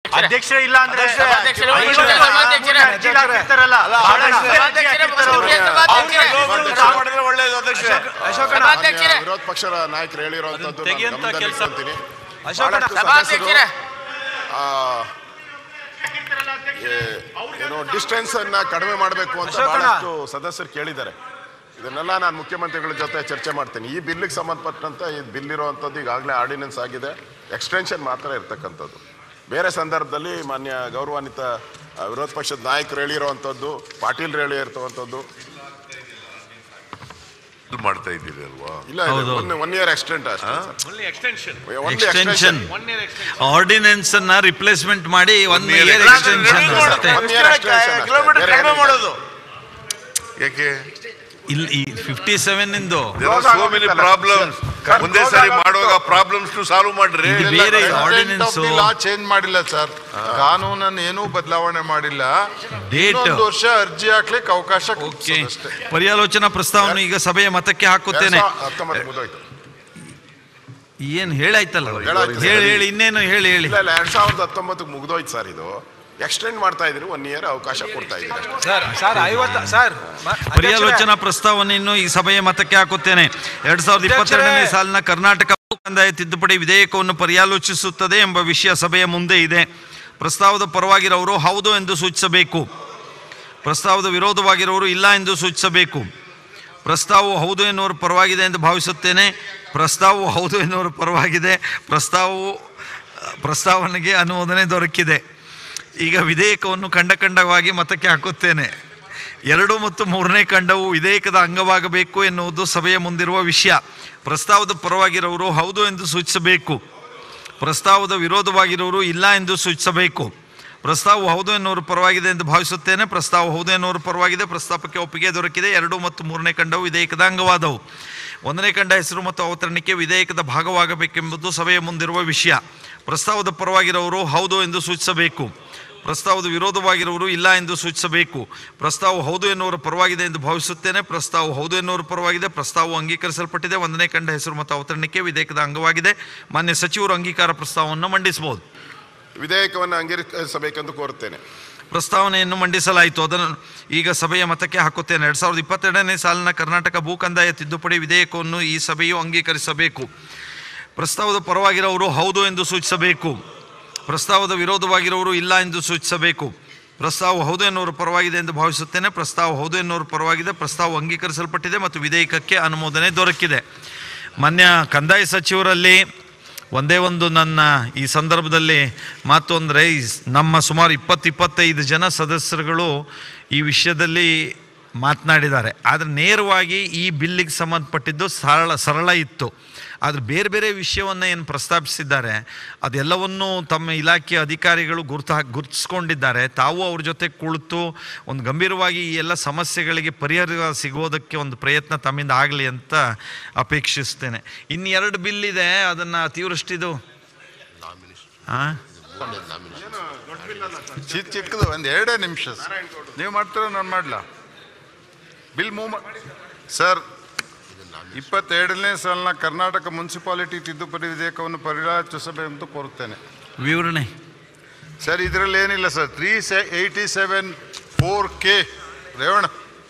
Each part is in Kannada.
ಅಧ್ಯಕ್ಷರೇ ಇಲ್ಲ ಅಂದ್ರೆ ಸಭಾಧ್ಯಕ್ಷರೇ, ಐದು ಸಭಾಧ್ಯಕ್ಷರೇ, ಜನ ಸಭಾಧ್ಯಕ್ಷರೇ. ಅರ್ಜಿ ಹಾಕಿರ್ತಾರಲ್ಲ, ಬಹಳ ಸಭಾಧ್ಯಕ್ಷರೇ, ಅರ್ಜಿ ಹಾಕಿರ್ತಾರೆ ಅವರು. ಸಭಾಧ್ಯಕ್ಷರೇ, ಅವ್ರಿಗೆ ಸಭಾಧ್ಯಕ್ಷರೇ. ಮಾಡಿದ್ರೆ ಒಳ್ಳೇದು ಅಧ್ಯಕ್ಷರೇ. ಅಶೋಕಣ್ಣ, ಸಭಾಧ್ಯಕ್ಷರೇ. ಮಾನ್ಯ ವಿರೋಧ ಪಕ್ಷದ ನಾಯಕರು ಹೇಳಿರುವಂತದ್ದು ಅದನ್ನ ತೆಗೆಯುವಂತ ಕೆಲ್ಸ. ಅಶೋಕಣ್ಣ, ಸಭಾಧ್ಯಕ್ಷರೇ ಏನೋ ಡಿಸ್ಟೆನ್ಸ್ ಅನ್ನ ಕಡಿಮೆ ಮಾಡಬೇಕು ಅಂತ ಅಶೋಕಣ್ಣ. ಬಹಳಷ್ಟು ಸದಸ್ಯರು ಕೇಳಿದ್ದಾರೆ ಇದನ್ನೆಲ್ಲ ನಾನು ಮುಖ್ಯಮಂತ್ರಿಗಳ ಜೊತೆ ಚರ್ಚೆ ಮಾಡ್ತೀನಿ ಈ ಬಿಲ್ಗೆ ಸಂಬಂಧಪಟ್ಟಂತೆ ಈ ಬಿಲ್ ಇರುವಂಥದ್ದು ಈಗಾಗಲೇ ಆರ್ಡಿನೆನ್ಸ್ ಆಗಿದೆ ಎಕ್ಸ್ಟೆನ್ಷನ್ ಮಾತ್ರ ಇರ್ತಕ್ಕಂಥದ್ದು ಬೇರೆ ಸಂದರ್ಭದಲ್ಲಿ ಮಾನ್ಯ ಗೌರವಾನ್ವಿತ ಆ, ವಿರೋಧ ಪಕ್ಷದ ನಾಯಕರು ಹೇಳಿರುವಂಥದ್ದು ಪಾಟೀಲ್ ಹೇಳಿರ್ತಕ್ಕಂಥದ್ದು ಮಾಡ್ತಾ ಇದ್ದೀರಿ ಅಲ್ವಾ ಇಲ್ಲ ಹೌದು. ಒನ್ ಇಯರ್ ಎಕ್ಸ್ಟೆಂಟ್ ಅಷ್ಟೇ only extension Only extension extension. Ordinance ಅನ್ನ ರಿಪ್ಲೇಸ್ಮೆಂಟ್ ಮಾಡಿ one year year extension. Extension ಅಷ್ಟೇ One year extension ಅಷ್ಟೇ. ಕಿಲೋಮೀಟರ್ ಬೇರೆ ಕಡಿಮೆ ಏನಿಲ್ಲ. ಮಾಡೋದು ಯಾಕೆ ಇಲ್ಲಿ ಫಿಫ್ಟಿ ಸೆವೆನ್ ಇಂದು ಸೋ ಮೆನಿ ಪ್ರಾಬ್ಲಮ್ಸ್ ಒಂದೇ ಸಾರಿ ಮಾಡುವಾಗ ಪ್ರಾಬ್ಲಮ್ಸ್ ಸಾಲ್ವ್ ಮಾಡ್ರಿ ಇದು ಬೇರೆ ಆರ್ಡಿನೆನ್ಸ್ ಲಾ ಚೇಂಜ್ ಮಾಡಿಲ್ಲ ಸರ್ ಕಾನೂನನ್ನು ಏನೂ ಬದಲಾವಣೆ ಮಾಡಿಲ್ಲ Date. ಇನ್ನೊಂದು ವರ್ಷ ಅರ್ಜಿ ಹಾಕ್ಲಿಕ್ಕೆ ಅವಕಾಶ ಓಕೆ ಕೊಡ್ಸೋದಷ್ಟೇ. ಪರ್ಯಾಲೋಚನಾ ಪ್ರಸ್ತಾವನೆ ಈಗ ಸಭೆಯ ಮತಕ್ಕೆ ಹಾಕುತ್ತೇನೆ ಎರಡ್ ಸಾವಿರದ ಹತ್ತೊಂಬತ್ತು ಮುಗ್ದೋಯ್ತು. ಏನ್ ಹೇಳಾಯ್ತಲ್ಲ ಹೇಳಾಯ್ತು. ಹೇಳಿ ಹೇಳಿ ಇನ್ನೇನು ಹೇಳಿ ಹೇಳಿ ಇಲ್ಲ ಇಲ್ಲ ಎರಡ್ ಸಾವಿರದ ಹತ್ತೊಂಬತ್ತಕ್ಕೆ ಮುಗ್ದೋಯ್ತು ಸರ್ ಇದು ಎಕ್ಸ್ಟೆಂಡ್ ಮಾಡ್ತಾ ಇದ್ರಿ ಒನ್ ಇಯರ್ ಅವಕಾಶ ಕೊಡ್ತಾ ಇದ್ದೀರಿ ಅಷ್ಟೇ. ಸರ್ ಸರ್ ಐವತ್ತ ಸರ್ ಮ- ಪರ್ಯಾಲೋಚನಾ ಪ್ರಸ್ತಾವನೆಯನ್ನು ಈ ಸಭೆಯ ಮತಕ್ಕೆ ಹಾಕುತ್ತೇನೆ ಎರಡ್ ಸಾವಿರದ ಇಪ್ಪತ್ತೆರಡನೇ ಸಾಲಿನ ಕರ್ನಾಟಕ ಕಂದಾಯ ತಿದ್ದುಪಡಿ ವಿಧೇಯಕವನ್ನು ಪರ್ಯಾಲೋಚಿಸುತ್ತದೆ ಎಂಬ ವಿಷಯ ಸಭೆಯ ಮುಂದೆ ಇದೆ ಪ್ರಸ್ತಾವದ ಪರವಾಗಿರೋರು ಹೌದು ಎಂದು ಸೂಚಿಸಬೇಕು ಪ್ರಸ್ತಾವದ ವಿರೋಧವಾಗಿರೋರು ಇಲ್ಲ ಎಂದು ಸೂಚಿಸಬೇಕು ಪ್ರಸ್ತಾವವು ಹೌದು ಎನ್ನುವರ ಪರವಾಗಿದೆ ಎಂದು ಭಾವಿಸುತ್ತೇನೆ ಪ್ರಸ್ತಾವವು ಹೌದು ಎನ್ನುವರ ಪರವಾಗಿದೆ ಪ್ರಸ್ತಾವವು ಪ್ರಸ್ತಾವನೆಗೆ ಅನುಮೋದನೆ ದೊರಕಿದೆ ಈಗ ವಿಧೇಯಕವನ್ನು ಖಂಡ ಖಂಡವಾಗಿ ಮತಕ್ಕೆ ಹಾಕುತ್ತೇನೆ ಎರಡು ಮತ್ತು ಮೂರನೇ ಖಂಡವು ವಿಧೇಯಕದ ಅಂಗವಾಗಬೇಕು ಎನ್ನುವುದು ಸಭೆಯ ಮುಂದಿರುವ ವಿಷಯ ಪ್ರಸ್ತಾವದ ಪರವಾಗಿರೋರು ಹೌದು ಎಂದು ಸೂಚಿಸಬೇಕು ಪ್ರಸ್ತಾವದ ವಿರೋಧವಾಗಿರೋರು ಇಲ್ಲ ಎಂದು ಸೂಚಿಸಬೇಕು ಪ್ರಸ್ತಾವವು ಹೌದು ಎನ್ನುವರು ಪರವಾಗಿದೆ ಎಂದು ಭಾವಿಸುತ್ತೇನೆ ಪ್ರಸ್ತಾವ ಹೌದು ಎನ್ನುವರು ಪರವಾಗಿದೆ ಪ್ರಸ್ತಾಪಕ್ಕೆ ಒಪ್ಪಿಗೆ ದೊರಕಿದೆ ಎರಡು ಮತ್ತು ಮೂರನೇ ಖಂಡವು ವಿಧೇಯಕದ ಅಂಗವಾದವು ಒಂದನೇ ಖಂಡ ಹೆಸರು ಮತ್ತು ಅವತರಣಿಕೆ ವಿಧೇಯಕದ ಭಾಗವಾಗಬೇಕೆಂಬುದು ಸಭೆಯ ಮುಂದಿರುವ ವಿಷಯ ಪ್ರಸ್ತಾವದ ಪರವಾಗಿರೋರು ಹೌದು ಎಂದು ಸೂಚಿಸಬೇಕು ಪ್ರಸ್ತಾವದ ವಿರೋಧವಾಗಿರುವವರು ಇಲ್ಲ ಎಂದು ಸೂಚಿಸಬೇಕು ಪ್ರಸ್ತಾವ ಹೌದು ಎನ್ನುವರ ಪರವಾಗಿದೆ ಎಂದು ಭಾವಿಸುತ್ತೇನೆ ಪ್ರಸ್ತಾವ ಹೌದು ಎನ್ನುವರ ಪರವಾಗಿದೆ ಪ್ರಸ್ತಾವವು ಅಂಗೀಕರಿಸಲ್ಪಟ್ಟಿದೆ ಒಂದನೇ ಖಂಡ ಹೆಸರು ಮತ್ತು ಅವತರಣಿಕೆ ವಿಧೇಯಕದ ಅಂಗವಾಗಿದೆ ಮಾನ್ಯ ಸಚಿವರು ಅಂಗೀಕಾರ ಪ್ರಸ್ತಾವವನ್ನು ಮಂಡಿಸಬಹುದು ವಿಧೇಯಕವನ್ನು ಅಂಗೀಕರಿಸಬೇಕೆಂದು ಕೋರುತ್ತೇನೆ ಪ್ರಸ್ತಾವನೆಯನ್ನು ಮಂಡಿಸಲಾಯಿತು ಅದನ್ನು ಈಗ ಸಭೆಯ ಮತಕ್ಕೆ ಹಾಕುತ್ತೇನೆ ಎರಡು ಸಾವಿರದ ಇಪ್ಪತ್ತೆರಡನೇ ಸಾಲಿನ ಕರ್ನಾಟಕ ಭೂ ಕಂದಾಯ ತಿದ್ದುಪಡಿ ವಿಧೇಯಕವನ್ನು ಈ ಸಭೆಯು ಅಂಗೀಕರಿಸಬೇಕು ಪ್ರಸ್ತಾವದ ಪರವಾಗಿರೋರು ಹೌದು ಎಂದು ಸೂಚಿಸಬೇಕು ಪ್ರಸ್ತಾವದ ವಿರೋಧವಾಗಿರೋರು ಇಲ್ಲ ಎಂದು ಸೂಚಿಸಬೇಕು ಪ್ರಸ್ತಾವ ಹೌದು ಎನ್ನುವರು ಪರವಾಗಿದೆ ಎಂದು ಭಾವಿಸುತ್ತೇನೆ ಪ್ರಸ್ತಾವ ಹೌದು ಎನ್ನುವರು ಪರವಾಗಿದೆ ಪ್ರಸ್ತಾವ ಅಂಗೀಕರಿಸಲ್ಪಟ್ಟಿದೆ ಮತ್ತು ವಿಧೇಯಕಕ್ಕೆ ಅನುಮೋದನೆ ದೊರಕಿದೆ ಮಾನ್ಯ ಕಂದಾಯ ಸಚಿವರಲ್ಲಿ ಒಂದೇ ಒಂದು ನನ್ನ ಈ ಸಂದರ್ಭದಲ್ಲಿ ಮಾತು ಅಂದರೆ ಈ ಸ್- ನಮ್ಮ ಸುಮಾರು ಇಪ್ಪತ್ತು ಇಪ್ಪತ್ತೈದು ಜನ ಸದಸ್ಯರುಗಳು ಈ ವಿಷಯದಲ್ಲಿ ಮಾತನಾಡಿದ್ದಾರೆ ಆದರೆ ನೇರವಾಗಿ ಈ ಬಿಲ್ಲಿಗೆ ಸಂಬಂಧಪಟ್ಟಿದ್ದು ಸರಳ ಸರಳ ಇತ್ತು ಆದರೆ ಬೇರೆ ಬೇರೆ ವಿಷಯವನ್ನು ಏನು ಪ್ರಸ್ತಾಪಿಸಿದ್ದಾರೆ ಅದೆಲ್ಲವನ್ನೂ ತಮ್ಮ ಇಲಾಖೆಯ ಅಧಿಕಾರಿಗಳು ಗುರ್ತು ಹಾಕಿ ಗುರುತಿಸ್ಕೊಂಡಿದ್ದಾರೆ ತಾವು ಅವ್ರ ಜೊತೆ ಕುಳಿತು ಒಂದು ಗಂಭೀರವಾಗಿ ಈ ಎಲ್ಲ ಸಮಸ್ಯೆಗಳಿಗೆ ಪರಿಹಾರ ಸಿಗೋದಕ್ಕೆ ಒಂದು ಪ್ರಯತ್ನ ತಮ್ಮಿಂದ ಆಗಲಿ ಅಂತ ಅಪೇಕ್ಷಿಸ್ತೇನೆ ಇನ್ನು ಎರಡು ಬಿಲ್ ಇದೆ ಅದನ್ನು ಅತಿವೃಷ್ಟಿದು ಹಾಂ ಚಿಕ್ಕ ಚಿಕ್ಕದು ಒಂದು ಎರಡೇ ನಿಮಿಷ ಸರ್. ನೀವು ಮಾಡ್ತೀರೋ ನಾನು ಮಾಡ್ಲಾ ಬಿಲ್ ಮೂವ್ ಸರ್ ಇಪ್ಪತ್ತೆರಡನೇ ಸಾಲಿನ ಕರ್ನಾಟಕ ಮುನ್ಸಿಪಾಲಿಟಿ ತಿದ್ದುಪಡಿ ವಿಧೇಯಕವನ್ನು ಪರಿರಾಜಿಸಬೇಕೆಂದು ಕೋರುತ್ತೇನೆ ವಿವರಣೆ ಸರ್ ಇದರಲ್ಲಿ ಏನಿಲ್ಲ ಸರ್ ತ್ರೀ ಸೆ ಏಯ್ಟಿ ಸೆವೆನ್ ಫೋರ್ ಕೆ ರೇವಣ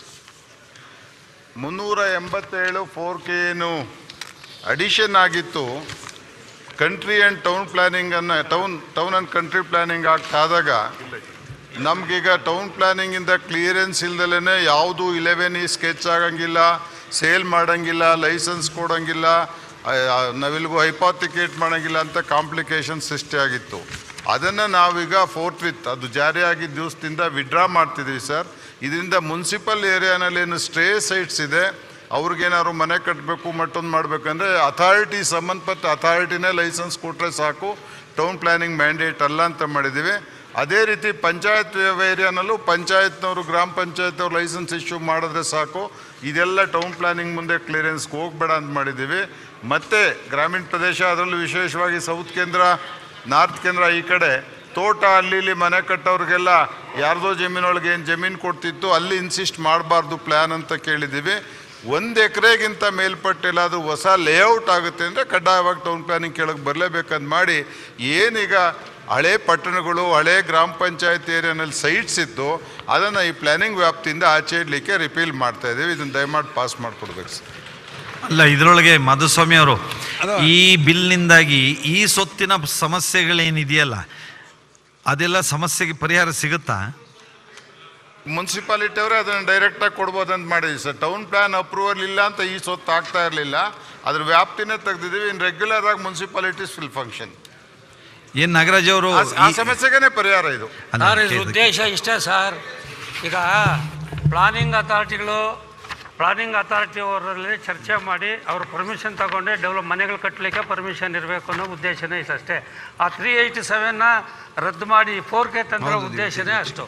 ಮುನ್ನೂರ ಎಂಬತ್ತೇಳು ಫೋರ್ ಕೆ ಏನು ಅಡಿಷನ್ ಆಗಿತ್ತು ಕಂಟ್ರಿ ಆ್ಯಂಡ್ ಟೌನ್ ಪ್ಲಾನಿಂಗನ್ನು town town and country planning ಆಗ್ತಾದಾಗ ನಮಗೀಗ ಟೌನ್ ಪ್ಲಾನಿಂಗಿಂದ ಕ್ಲಿಯರೆನ್ಸ್ ಇಲ್ದಲೇ ಯಾವುದು ಇಲೆವೆನ್ ಈ ಸ್ಕೆಚ್ ಆಗಂಗಿಲ್ಲ ಸೇಲ್ ಮಾಡಂಗಿಲ್ಲ ಲೈಸೆನ್ಸ್ ಕೊಡಂಗಿಲ್ಲ ನಾವೆಲ್ಗೂ ಹೈಪಾತಿಕೇಟ್ ಮಾಡಂಗಿಲ್ಲ ಅಂತ ಕಾಂಪ್ಲಿಕೇಶನ್ ಸೃಷ್ಟಿಯಾಗಿತ್ತು ಅದನ್ನು ನಾವೀಗ ಫೋರ್ತ್ ವಿತ್ ಅದು ಜಾರಿಯಾಗಿದ್ದ ದಿವಸದಿಂದ ವಿಡ್ರಾ ಮಾಡ್ತಿದ್ದೀವಿ ಸರ್ ಇದರಿಂದ ಮುನ್ಸಿಪಲ್ ಏರಿಯಾನಲ್ಲಿ ಏನು ಸ್ಟೇ ಸೈಟ್ಸ್ ಇದೆ ಅವ್ರಿಗೇನಾದ್ರು ಮನೆ ಕಟ್ಟಬೇಕು ಮತ್ತೊಂದು ಮಾಡಬೇಕಂದ್ರೆ ಅಥಾರಿಟಿ ಸಂಬಂಧಪಟ್ಟ ಅಥಾರಿಟಿನೇ ಲೈಸೆನ್ಸ್ ಕೊಟ್ಟರೆ ಸಾಕು ಟೌನ್ ಪ್ಲಾನಿಂಗ್ ಮ್ಯಾಂಡೇಟ್ ಅಲ್ಲ ಅಂತ ಮಾಡಿದ್ದೀವಿ ಅದೇ ರೀತಿ ಪಂಚಾಯತ್ ಏರಿಯಾನಲ್ಲೂ ಪಂಚಾಯತ್ನವರು ಗ್ರಾಮ ಪಂಚಾಯತ್ ಅವ್ರು ಲೈಸೆನ್ಸ್ ಇಶ್ಯೂ ಮಾಡಿದ್ರೆ ಸಾಕು ಇದೆಲ್ಲ ಟೌನ್ ಪ್ಲಾನಿಂಗ್ ಮುಂದೆ ಕ್ಲಿಯರೆನ್ಸ್ಗೆ ಹೋಗ್ಬೇಡ ಅಂತ ಮಾಡಿದ್ದೀವಿ ಮತ್ತು ಗ್ರಾಮೀಣ ಪ್ರದೇಶ ಅದರಲ್ಲೂ ವಿಶೇಷವಾಗಿ ಸೌತ್ ಕೇಂದ್ರ ನಾರ್ತ್ ಕೇಂದ್ರ ಈ ಕಡೆ ತೋಟ ಅಲ್ಲಿ ಇಲ್ಲಿ ಮನೆ ಕಟ್ಟೋರಿಗೆಲ್ಲ ಯಾರ್ದೋ ಜಮೀನೊಳಗೆ ಏನು ಜಮೀನು ಕೊಡ್ತಿತ್ತು ಅಲ್ಲಿ ಇನ್ಸಿಸ್ಟ್ ಮಾಡಬಾರ್ದು ಪ್ಲ್ಯಾನ್ ಅಂತ ಕೇಳಿದ್ದೀವಿ ಒಂದು ಎಕರೆಗಿಂತ ಮೇಲ್ಪಟ್ಟಿಲ್ಲಾದ್ರೂ ಹೊಸ ಲೇಔಟ್ ಆಗುತ್ತೆ ಅಂದರೆ ಕಡ್ಡಾಯವಾಗಿ ಟೌನ್ ಪ್ಲಾನಿಂಗ್ ಕೆಳಗೆ ಬರಲೇಬೇಕಂತ ಮಾಡಿ ಏನೀಗ ಹಳೆ ಪಟ್ಟಣಗಳು ಹಳೆ ಗ್ರಾಮ ಪಂಚಾಯತ್ ಏರಿಯಾನಲ್ಲಿ ಸೈಟ್ಸ್ ಇದ್ದು ಅದನ್ನು ಈ ಪ್ಲಾನಿಂಗ್ ವ್ಯಾಪ್ತಿಯಿಂದ ಆಚೆ ಇಡಲಿಕ್ಕೆ ರಿಪೀಲ್ ಮಾಡ್ತಾ ಇದ್ದೀವಿ ಇದನ್ನು ದಯಮಾಡಿ ಪಾಸ್ ಮಾಡಿಕೊಡ್ಬೇಕು ಸರ್ ಅಲ್ಲ ಇದರೊಳಗೆ ಮಾಧುಸ್ವಾಮಿ ಅವರು ಈ ಬಿಲ್ನಿಂದಾಗಿ ಈ ಸೊತ್ತಿನ ಸಮಸ್ಯೆಗಳೇನಿದೆಯಲ್ಲ ಅದೆಲ್ಲ ಸಮಸ್ಯೆಗೆ ಪರಿಹಾರ ಸಿಗುತ್ತಾ ಮುನ್ಸಿಪಾಲಿಟಿ ಅವರೇ ಅದನ್ನು ಡೈರೆಕ್ಟಾಗಿ ಕೊಡ್ಬೋದಂತ ಮಾಡಿದ್ವಿ ಸರ್ ಟೌನ್ ಪ್ಲಾನ್ ಅಪ್ರೂವಲ್ ಇಲ್ಲ ಅಂತ ಈ ಸೊತ್ತು ಆಗ್ತಾ ಇರಲಿಲ್ಲ ಅದ್ರ ವ್ಯಾಪ್ತಿನೇ ತೆಗೆದಿದ್ದೀವಿ ಇನ್ ರೆಗ್ಯುಲರ್ ಆಗಿ ಮುನ್ಸಿಪಾಲಿಟೀಸ್ ಫಿಲ್ ಫಂಕ್ಷನ್ ಏನ್ ನಾಗರಾಜ್ ಅವರು ಆ ಸಮಸ್ಯೆಗೇನೆ ಪರಿಹಾರ ಇದು ಸರ್ ಇದ್ರ ಉದ್ದೇಶ ಇಷ್ಟೇ ಸರ್ ಈಗ ಪ್ಲಾನಿಂಗ್ ಅಥಾರಿಟಿಗಳು ಪ್ಲಾನಿಂಗ್ ಅಥಾರಿಟಿ ಅವರಲ್ಲಿ ಚರ್ಚೆ ಮಾಡಿ ಅವ್ರ ಪರ್ಮಿಷನ್ ತಗೊಂಡು ಡೆವಲಪ್ ಮನೆಗಳು ಕಟ್ಟಲಿಕ್ಕೆ ಪರ್ಮಿಷನ್ ಇರಬೇಕು ಅನ್ನೋ ಉದ್ದೇಶನೇ ಇದೆ ಅಷ್ಟೇ ಆ ತ್ರೀ ಏಯ್ಟಿ ಸೆವೆನ್ನ ರದ್ದು ಮಾಡಿ ಫೋರ್ ಕೆ ತಂದಿರೋ ಉದ್ದೇಶನೇ ಅಷ್ಟು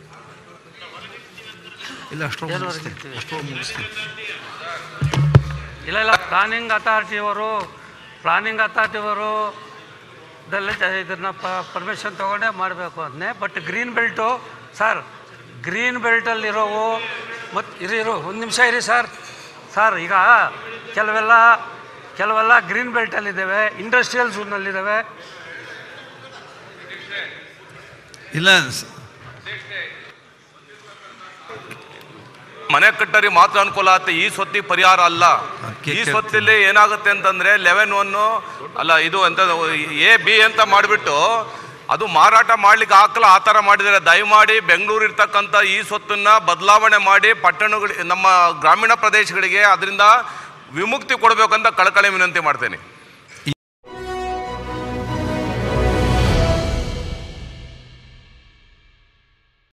ಇಲ್ಲ ಅಷ್ಟೊಂದು ಏನು ಮುಗಿಸ್ತೀನಿ. ಬರ್ತಿರ್ತೀವಿ? ಅಷ್ಟೊಂದು ಮುಗಿಸ್ತೀನಿ. ಇಲ್ಲ ಇಲ್ಲ ಪ್ಲಾನಿಂಗ್ ಅಥಾರಿಟಿಯವರು ಪ್ಲಾನಿಂಗ್ ಅಥಾರಿಟಿಯವರು ದಲ್ಲ ಇದನ್ನು ಪರ್ಮಿಷನ್ ತೊಗೊಂಡೇ ಮಾಡಬೇಕು ಅದನ್ನೇ but green belt sir green ಬೆಲ್ಟಲ್ಲಿರೋವು ಮತ್ತು ಇರಿ ಇರು ಒಂದು ನಿಮಿಷ ಇರಿ ಸರ್ ಸರ್ ಈಗ ಕೆಲವೆಲ್ಲ ಕೆಲವೆಲ್ಲ ಗ್ರೀನ್ ಬೆಲ್ಟಲ್ಲಿದ್ದಾವೆ ಇಂಡಸ್ಟ್ರಿಯಲ್ ಝೋನಲ್ಲಿದ್ದಾವೆ ಇಲ್ಲ ಸ- ಮನೆ ಕಟ್ಟರಿ ಮಾತ್ರ ಅನುಕೂಲ ಆಗುತ್ತೆ ಈ ಸ್ವತ್ತಿಗೆ ಪರಿಹಾರ ಅಲ್ಲ ಅದಕ್ಕೆ ಈ ಸ್ವತ್ತಲ್ಲಿ ಏನಾಗುತ್ತೆ ಅಂತಂದ್ರೆ ಲೆವೆನ್ ಒನ್ ಅಲ್ಲ ಇದು ಅಂತ ಎ ಬಿ ಅಂತ ಮಾಡಿಬಿಟ್ಟು ಅದು ಮಾರಾಟ ಮಾಡ್ಲಿಕ್ಕೆ ಹಾಕಲ್ಲ ಆ ಥರ ಮಾಡಿದ್ದಾರೆ ದಯಮಾಡಿ ಬೆಂಗಳೂರು ಇರ್ತಕ್ಕಂಥ ಈ ಸ್ವತ್ತನ್ನ ಬದಲಾವಣೆ ಮಾಡಿ ಪಟ್ಟಣಗಳು ನಮ್ಮ ಗ್ರಾಮೀಣ ಪ್ರದೇಶಗಳಿಗೆ ಅದರಿಂದ ವಿಮುಕ್ತಿ ಕೊಡಬೇಕಂತ ಕಳಕಳಿ ವಿನಂತಿ ಮಾಡ್ತೇನೆ